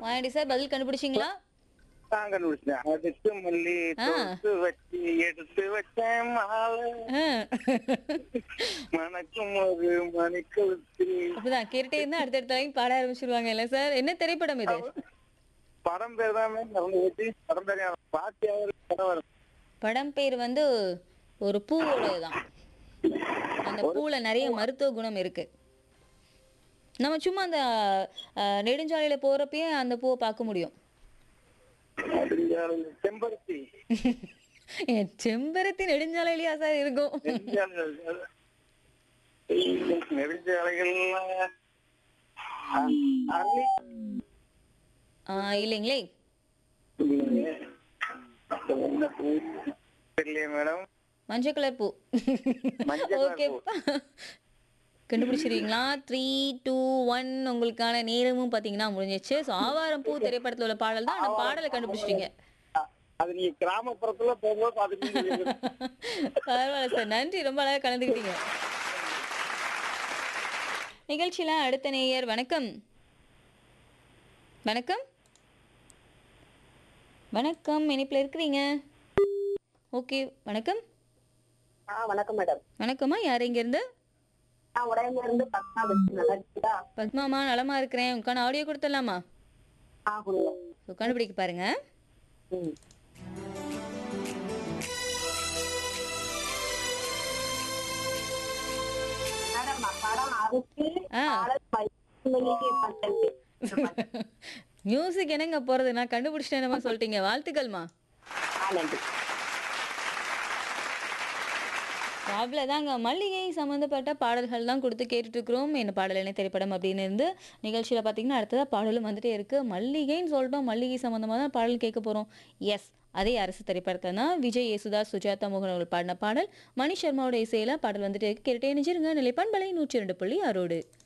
Mayandi sir பதில் கண்டுபிடிச்சிங்களா நான் கண்டுபிடிச்சேன் அடுத்து மல்லி ஆ. தொடுத்து வச்சு எடுத்து வச்சேன் மாலை ஆ. மணக்கும் ஒரு மணிக்கழுத்தில் அப்படிதான் கேட்டுட்டே இருந்தா அடுத்தடுத்த லைன் பாட ஆரம்பிச்சிருவாங்க இல்ல சார் என்ன திரைப்படம் இது படம் பேர் தான் அவங்க வச்சு படம் பேர் ஞாபகம். பாட்டி அவர் படம் வரும் படம் பேர் வந்து ஒரு பூவோடதுதான் அந்த பூல நிறைய மருத்துவ குணம் இருக்கு நம்ம சும்மா அந்த அஹ், நெடுஞ்சாலையில போறப்பயே அந்த பூவை பார்க்க முடியும் நெடுஞ்சாலையில் செம்பருத்தி ஏன் செம்பருத்தி நெடுஞ்சாலையிலயா சார் இருக்கும் நெடுஞ்சாலைகள் நெடுஞ்சாலைகள் அரளி ஆஹ் இல்லைங்களே என்ன பூ தெரியலையே மேடம் மஞ்சள் கலர் பூ மஞ்சள் கலர் ஓகே கண்டுபிடிச்சிருக்கீங்களா த்ரீ டூ ஒன் உங்களுக்கான நேரமும் பாத்தீங்கன்னா முடிஞ்சிச்சு ஸோ ஆவாரம் பூ திரைப்படத்துல உள்ள பாடல் தான் அந்த பாடலை கண்டுபிடிச்சிட்டீங்க அது நீங்க கிராமப்புறத்துல போகும்போது பாத்துட்டு பரவாயில்ல சார் நன்றி ரொம்ப அழகா கலந்துக்கிட்டீங்க நிகழ்ச்சியில அடுத்த நேயர் வணக்கம் வணக்கம் வணக்கம் இணைப்பில் இருக்கிறீங்க ஓகே வணக்கம் ஆ வணக்கம் மேடம் வணக்கம்மா யார் இங்க இருந்து நான் உடையில இருந்து பத்மா பேசுறேன் நல்லா இருக்கீங்களா பத்மாமா நலமா இருக்கிறேன் உட்காந்து ஆடியோ கொடுத்துடலாமா ஆ கொடுங்க ஸோ கண்டுபிடிக்க பாருங்க ம் மேடம் படம் அரிசி ஆ. பாடல் மல்லிகை பட்டது மியூசிக் என்னங்க போறது நான் கண்டுபிடிச்சிட்டேன் என்னமா சொல்லிட்டீங்க வாழ்த்துக்கள்மா ஆ நன்றி அவ்வளோதாங்க மல்லிகை சம்மந்தப்பட்ட பாடல்கள் தான் கொடுத்து கேட்டுட்டு இருக்கிறோம் என்ன பாடல் என்ன திரைப்படம் அப்படின்னு இருந்து நிகழ்ச்சியில் பார்த்தீங்கன்னா அடுத்ததாக பாடலும் வந்துட்டே இருக்கு மல்லிகைன்னு சொல்லிட்டோம் மல்லிகை சம்மந்தமாக தான் பாடல் கேட்க போகிறோம் எஸ் அதே அரசு திரைப்படத்தில் தான் விஜய் யேசுதாஸ் சுஜாதா மோகன் அவர்கள் பாடின பாடல் மணி சர்மாவோட இசையில பாடல் வந்துட்டே இருக்கு கேட்டுட்டே நினைச்சிருங்க நிலைப்பான் பலை நூற்றி ரெண்டு புள்ளி ஆறோடு